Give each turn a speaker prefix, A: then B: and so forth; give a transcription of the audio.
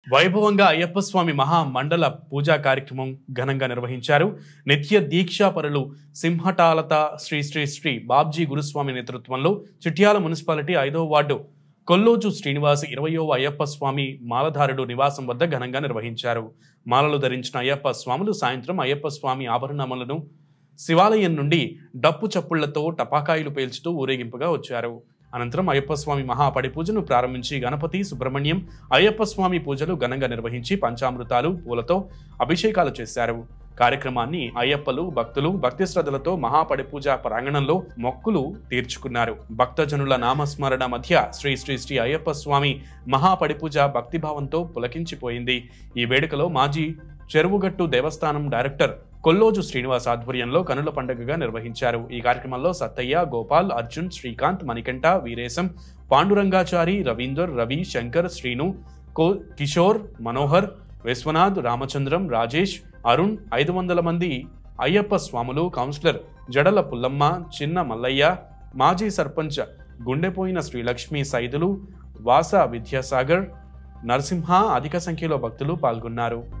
A: వైభవంగా అయ్యప్ప స్వామి మహా మండల పూజా కార్యక్రమం ఘనంగా నిర్వహించారు నిత్య దీక్షా పరులు సింహటాలత శ్రీ శ్రీ శ్రీ బాబ్జీ గురుస్వామి నేతృత్వంలో చిట్యాల మున్సిపాలిటీ ఐదవ వార్డు కొల్లోజు శ్రీనివాస్ ఇరవయవ అయ్యప్ప స్వామి మాలధారుడు నివాసం వద్ద ఘనంగా నిర్వహించారు మాలలు ధరించిన అయ్యప్ప స్వాములు సాయంత్రం అయ్యప్ప స్వామి ఆభరణములను శివాలయం నుండి డప్పు చప్పుళ్లతో టపాకాయలు పేల్చుతూ ఊరేగింపుగా వచ్చారు అనంతరం అయ్యప్ప స్వామి మహాపడి పూజను ప్రారంభించి గణపతి సుబ్రహ్మణ్యం అయ్యప్ప స్వామి పూజలు ఘనంగా నిర్వహించి పంచామృతాలు పూలతో అభిషేకాలు చేశారు కార్యక్రమాన్ని అయ్యప్పలు భక్తులు భక్తి శ్రద్ధలతో మహాపడి పూజ ప్రాంగణంలో మొక్కులు తీర్చుకున్నారు భక్తజనుల నామస్మరణ మధ్య శ్రీ శ్రీ శ్రీ అయ్యప్ప స్వామి మహాపడి పూజ భక్తిభావంతో పులకించిపోయింది ఈ వేడుకలో మాజీ చెరువుగట్టు దేవస్థానం డైరెక్టర్ కొల్లోజు శ్రీనివాస్ ఆధ్వర్యంలో కనుల పండుగగా నిర్వహించారు ఈ కార్యక్రమంలో సత్తయ్య గోపాల్ అర్జున్ శ్రీకాంత్ మణికంఠ వీరేశం పాండురంగాచారి రవీందర్ రవి శంకర్ శ్రీను కో కిషోర్ మనోహర్ విశ్వనాథ్ రామచంద్రం రాజేష్ అరుణ్ ఐదు వందల మంది అయ్యప్ప స్వాములు కౌన్సిలర్ జడల పుల్లమ్మ చిన్న మల్లయ్య మాజీ సర్పంచ్ గుండెపోయిన శ్రీలక్ష్మి సైదులు వాస విద్యాసాగర్ నరసింహ అధిక సంఖ్యలో భక్తులు పాల్గొన్నారు